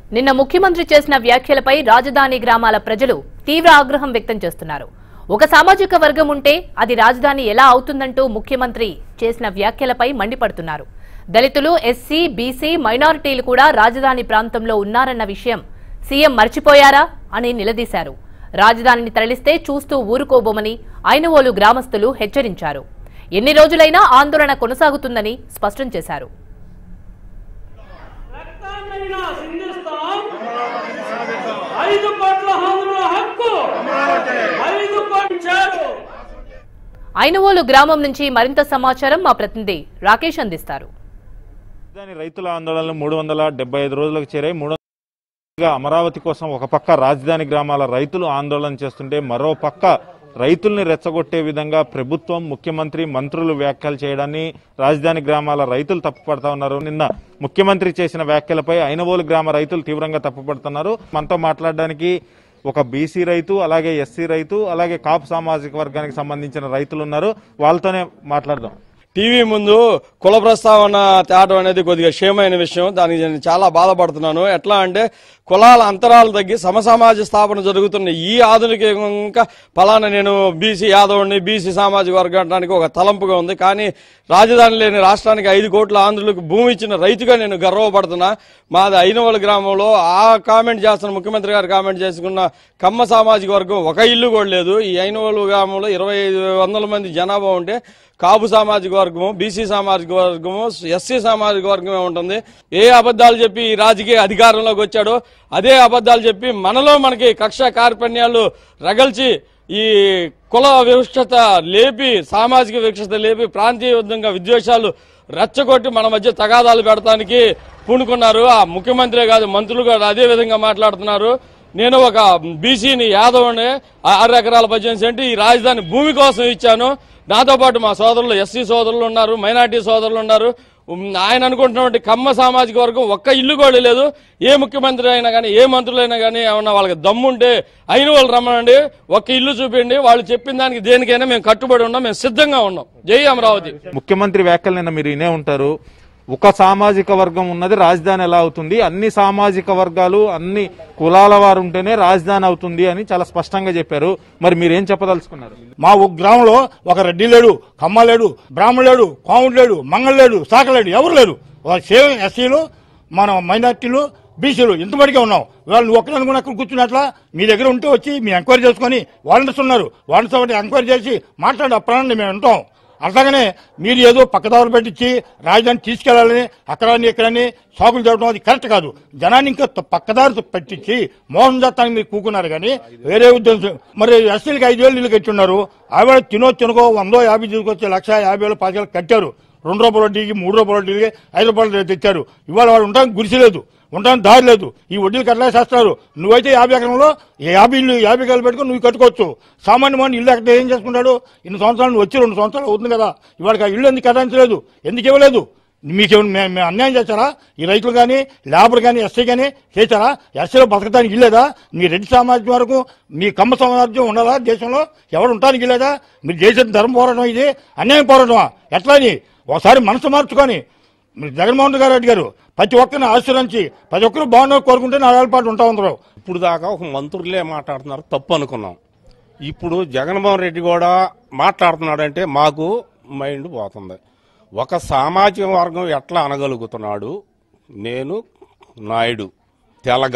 నిన్న ముఖ్యమంత్రి చేసిన వ్యాఖ్యలపై రాజధాని గ్రామాల ప్రజలు తీవ్ర ఆగ్రహం వ్యక్తం చేస్తున్నారు ఒక సామాజిక వర్గం ఉంటే అది రాజధాని ఎలా అవుతుందంటూ ముఖ్యమంత్రి చేసిన వ్యాఖ్యలపై మండిపడుతున్నారు దళితులు ఎస్సీ బీసీ మైనారిటీలు కూడా రాజధాని ప్రాంతంలో ఉన్నారన్న విషయం సీఎం మర్చిపోయారా అని నిలదీశారు రాజధానిని తరలిస్తే చూస్తూ ఊరుకోబోమని ఐనవోలు గ్రామస్తులు హెచ్చరించారు ఎన్ని రోజులైనా ఆందోళన కొనసాగుతుందని స్పష్టం చేశారు రక్తాన్నైనా సింధిస్తాం ఐదు కోట్ల హామీల హక్కు ఐదు కోట్లు ఐనవోలు గ్రామం నుంచి మరింత సమాచారం మా ప్రతినిధి రాకేష్ అందిస్తారు రాజధాని రైతుల ఆందోళనలు మూడు వందల డెబ్బై ఐదు రోజులకు చేరాయి మూడు వందలుగా అమరావతి కోసం ఒక పక్క రాజధాని గ్రామాల రైతులు ఆందోళన చేస్తుంటే మరో పక్క రైతుల్ని రెచ్చగొట్టే విధంగా ప్రభుత్వం ముఖ్యమంత్రి మంత్రులు వ్యాఖ్యలు చేయడాన్ని రాజధాని గ్రామాల రైతులు తప్పుపడతా ఉన్నారు నిన్న ముఖ్యమంత్రి చేసిన వ్యాఖ్యలపై ఐనవోలు గ్రామ రైతులు తీవ్రంగా తప్పుపడుతున్నారు మనతో మాట్లాడడానికి ఒక బీసీ రైతు అలాగే ఎస్సీ రైతు అలాగే కాపు సామాజిక వర్గానికి సంబంధించిన రైతులు ఉన్నారు వాళ్ళతోనే మాట్లాడదాం టీవీ ముందు కుల ప్రస్తావన తేవడం అనేది కొద్దిగా క్షేమైన విషయం దానికి నేను చాలా బాధపడుతున్నాను ఎట్లా అంటే కులాల అంతరాలు తగ్గి సమసమాజ స్థాపన జరుగుతున్న ఈ ఆధునిక యుగం ఇంకా ఫలానా నేను బీసీ యాదవుని బీసీ సామాజిక వర్గానికి ఒక తలంపుగా ఉంది కానీ రాజధాని లేని రాష్ట్రానికి ఐదు కోట్ల ఆంధ్రులకు భూమి ఇచ్చిన రైతుగా నేను గర్వపడుతున్నా మాది ఐనవల గ్రామంలో ఆ కామెంట్ చేస్తున్న ముఖ్యమంత్రి గారు కామెంట్ చేసుకున్న కమ్మ సామాజిక వర్గం ఒక ఇల్లు కూడా లేదు ఈ ఐనవల గ్రామంలో ఇరవై ఐదు వందల మంది జనాభా ఉంటే కాపు సామాజిక వర్గము బీసీ సామాజిక వర్గము ఎస్సీ సామాజిక వర్గమే ఉంటుంది ఏ అబద్ధాలు చెప్పి ఈ రాజకీయ అధికారంలోకి వచ్చాడో అదే అబద్ధాలు చెప్పి మనలో మనకి కక్ష కార్పణ్యాలు రగల్చి ఈ కుల వివక్షత లేపి సామాజిక వివక్షత లేపి ప్రాంతీయ యుద్ధంగా విద్వేషాలు రెచ్చగొట్టి మన మధ్య తగాదాలు పెడతానికి పూనుకున్నారు ఆ ముఖ్యమంత్రే కాదు మంత్రులు కూడా అదే విధంగా మాట్లాడుతున్నారు నేను ఒక బీసీని యాదవ్ని ఆరు ఎకరాల పద్దెనిమిది సెంటు ఈ రాజధాని భూమి కోసం ఇచ్చాను నాతో పాటు మా సోదరులు ఎస్సీ సోదరులు ఉన్నారు మైనార్టీ సోదరులు ఉన్నారు ఉమ్, ఆయన అనుకుంటున్నటువంటి కమ్మ సామాజిక వర్గం ఒక్క ఇల్లు కూడా లేదు ఏ ముఖ్యమంత్రి అయినా కానీ ఏ మంత్రులైనా కానీ ఏమన్నా వాళ్ళకి దమ్ముంటే అయిన వాళ్ళు రమ్మనండి ఒక్క ఇల్లు చూపించండి వాళ్ళు చెప్పిన దానికి దేనికైనా మేము కట్టుబడి ఉన్నాం మేము సిద్ధంగా ఉన్నాం జై అమరావతి ముఖ్యమంత్రి వ్యాఖ్యలు నిన్న మీరు వినే ఉంటారు ఒక సామాజిక వర్గం ఉన్నది రాజధాని ఎలా అవుతుంది అన్ని సామాజిక వర్గాలు అన్ని కులాల వారు ఉంటేనే రాజధాని అవుతుంది అని చాలా స్పష్టంగా చెప్పారు మరి మీరేం చెప్పదలుచుకున్నారు మా ఊ- గ్రామంలో ఒక రెడ్డి లేడు కమ్మ లేడు బ్రాహ్మణ లేడు కోముడు లేడు మంగళ లేడు శాఖ లేడు ఎవరు లేరు వాళ్ళు సేమ్ ఎస్సీలు మన మైనార్టీలు బీసీలు ఇంతవరకే ఉన్నాం వాళ్ళు నువ్వు ఒక్కరు అనుకుని అక్కడ కూర్చున్నట్లా మీ దగ్గర ఉంటే వచ్చి మీ ఎంక్వైరీ చేసుకొని వాలంటీర్స్ ఉన్నారు వాలంటీర్స్ ఒకటి ఎంక్వైరీ చేసి మాట్లాడి అప్పుడండి మేము ఉంటాం అట్లాగనే మీరు ఏదో పక్కదారులు పెట్టించి రాజధాని తీసుకెళ్లాలని అక్కడని ఇక్కడని సాకులు చెప్పడం అది కరెక్ట్ కాదు జనాన్ని ఇంకా త- పక్కదారి పెట్టించి మోసం చేస్తానికి మీరు కూకున్నారు కానీ వేరే ఉద్దేశం మరి ఎస్సీలకి ఐదు వేలు నీళ్ళు కట్టున్నారు ఆవిడ తినో తినకో వందో యాభై తీసుకొచ్చి లక్ష యాభై వేలు పది వేలు కట్టారు రెండు రూపాయల వడ్డీకి మూడు రూపాయల వడ్డీకి ఐదు రూపాయలు తెచ్చారు ఇవాళ వాళ్ళు ఉండడానికి గురిసి లేదు ఉండడానికి దారి లేదు ఈ వడ్డీలు కట్టలే చేస్తారు నువ్వైతే యాభై ఎకరంలో యాభై ఇల్లు యాభై ఎకరాలు పెట్టుకుని నువ్వు కట్టుకోవచ్చు సామాన్య మనిషి ఇల్లు ఎక్కడ ఏం చేసుకుంటాడు ఇన్ని సంవత్సరాలు నువ్వు వచ్చి రెండు సంవత్సరాలు అవుతుంది కదా ఇవాళకి ఆ ఇల్లు ఎందుకు కట్టించలేదు ఎందుకు ఇవ్వలేదు మీకేమైనా మేము మేము అన్యాయం చేశారా ఈ రైతులు కానీ లేబర్ కానీ ఎస్సీ కానీ చేశారా ఎస్సీలో బతకడానికి ఇల్లేదా మీ రెడ్డి సామాజిక వరకు మీ కమ్మ సమాజం ఉండాలా దేశంలో ఎవరు ఉండడానికి ఇల్లేదా మీరు చేసిన ధర్మ పోరాటం ఇది అన్యాయం పోరాటమా ఎట్లా అని ఒకసారి మనసు మార్చుకొని మీరు జగన్మోహన్ రెడ్డి గారు ప్రతి ఒక్కరిని ఆశ్రయించి ప్రతి ఒక్కరు బాగున్నారు కోరుకుంటే నాలుగేళ్ల పాటు ఉంటా ఉంటారు ఇప్పుడు దాకా ఒక మంత్రులే మాట్లాడుతున్నారు తప్పు అనుకున్నాం ఇప్పుడు జగన్మోహన్ రెడ్డి కూడా మాట్లాడుతున్నాడంటే మాకు మైండ్ పోతుంది ఒక సామాజిక వర్గం ఎట్లా అనగలుగుతున్నాడు నేను నాయుడు తెలగ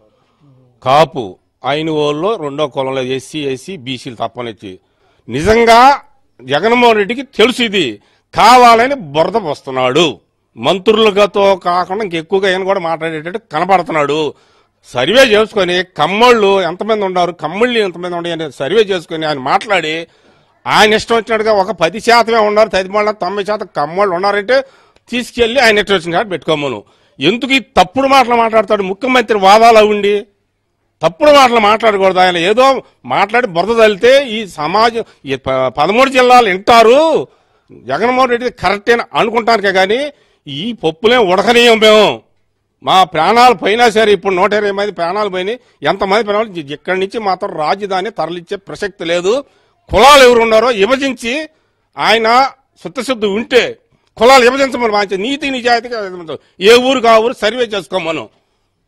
కాపు అయిన వాళ్ళు రెండో కులంలో ఎస్సీ ఎస్సీ బీసీలు తప్పనిచ్చి నిజంగా జగన్మోహన్ రెడ్డికి తెలుసు ఇది కావాలని బురద పోస్తున్నాడు మంత్రులతో కాకుండా ఇంకెక్కువగా ఆయన కూడా మాట్లాడేటట్టు కనపడుతున్నాడు సర్వే చేసుకొని కమ్మళ్ళు ఎంతమంది ఉన్నారు కమ్మళ్ళు ఎంతమంది ఉన్నాయి అనేది సర్వే చేసుకొని ఆయన మాట్లాడి ఆయన ఇష్టం వచ్చినట్టుగా ఒక పది శాతమే ఉన్నారు తదిమళ్ళ తొంభై శాతం కమ్మళ్ళు ఉన్నారంటే తీసుకెళ్లి ఆయన ఇష్టం వచ్చిన కాడ పెట్టుకోమను ఎందుకు ఈ తప్పుడు మాటలు మాట్లాడతాడు ముఖ్యమంత్రి వాదాలు ఉండి తప్పుడు మాటలు మాట్లాడకూడదు ఆయన ఏదో మాట్లాడి బురద తల్లితే ఈ సమాజం ఈ ప- పదమూడు జిల్లాలు వింటారు జగన్మోహన్ రెడ్డి కరెక్టే అనుకుంటానికే కానీ ఈ పప్పులే ఉడకనీయం మేము మా ప్రాణాలు పోయినా సరే ఇప్పుడు నూట ఇరవై మంది ప్రాణాలు పోయినాయి ఎంతమంది ప్రాణాలు ఇ- ఇక్కడి నుంచి మాత్రం రాజధాని తరలిచ్చే ప్రసక్తి లేదు కులాలు ఎవరు ఉన్నారో విభజించి ఆయన శుద్ధశుద్ధి ఉంటే కులాలు విభజించమని మంచి నీతి నిజాయితీగా విభజించు. ఏ ఊరు కా ఊరు సర్వే చేసుకోమను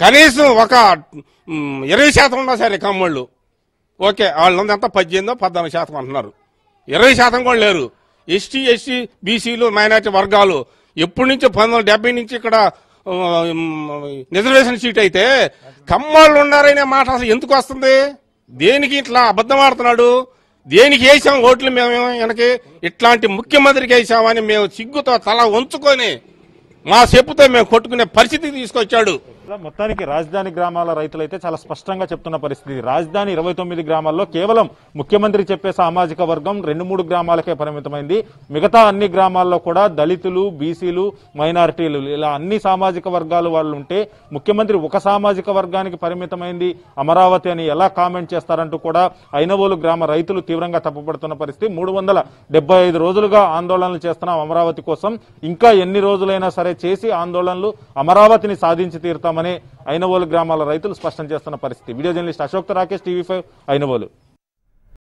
కనీసం ఒక మ్, ఇరవై శాతం ఉన్నా సరే కమ్మోళ్ళు ఓకే వాళ్ళంతా పద్దెనిమిదో పద్నాలుగు శాతం అంటున్నారు ఇరవై శాతం కూడా లేరు ఎస్టీ ఎస్సీ బీసీలు మైనార్టీ వర్గాలు ఎప్పటి నుంచో పంతొమ్మిది వందల డెబ్బై నుంచి ఇక్కడ ఆ, మ్, రిజర్వేషన్ సీట్ అయితే కమ్మోళ్ళు ఉన్నారనే మాట అసలు ఎందుకు వస్తుంది దేనికి ఇట్లా అబద్ధం ఆడుతున్నాడు దేనికి వేసాం ఓట్లు మేము వెనక్కి ఇట్లాంటి ముఖ్యమంత్రికి వేసామని మేము సిగ్గుతో తల ఉంచుకొని మా చెప్పుతో మేము కొట్టుకునే పరిస్థితికి తీసుకొచ్చాడు మొత్తానికి రాజధాని గ్రామాల రైతులైతే చాలా స్పష్టంగా చెప్తున్న పరిస్థితి రాజధాని ఇరవై తొమ్మిది గ్రామాల్లో కేవలం ముఖ్యమంత్రి చెప్పే సామాజిక వర్గం రెండు మూడు గ్రామాలకే పరిమితమైంది మిగతా అన్ని గ్రామాల్లో కూడా దళితులు బీసీలు మైనారిటీలు ఇలా అన్ని సామాజిక వర్గాలు వాళ్ళు ఉంటే ముఖ్యమంత్రి ఒక సామాజిక వర్గానికి పరిమితమైంది అమరావతి అని ఎలా కామెంట్ చేస్తారంటూ కూడా ఐనవోలు గ్రామ రైతులు తీవ్రంగా తప్పుపడుతున్న పరిస్థితి మూడు వందల డెబ్బై ఐదు రోజులుగా ఆందోళనలు చేస్తున్నాం అమరావతి కోసం ఇంకా ఎన్ని రోజులైనా సరే చేసి ఆందోళనలు అమరావతిని సాధించి తీరుతామని ఐనవోలు గ్రామాల రైతులు స్పష్టం చేస్తున్న పరిస్థితి video journalist Ashok Rakesh TV five Ainavolu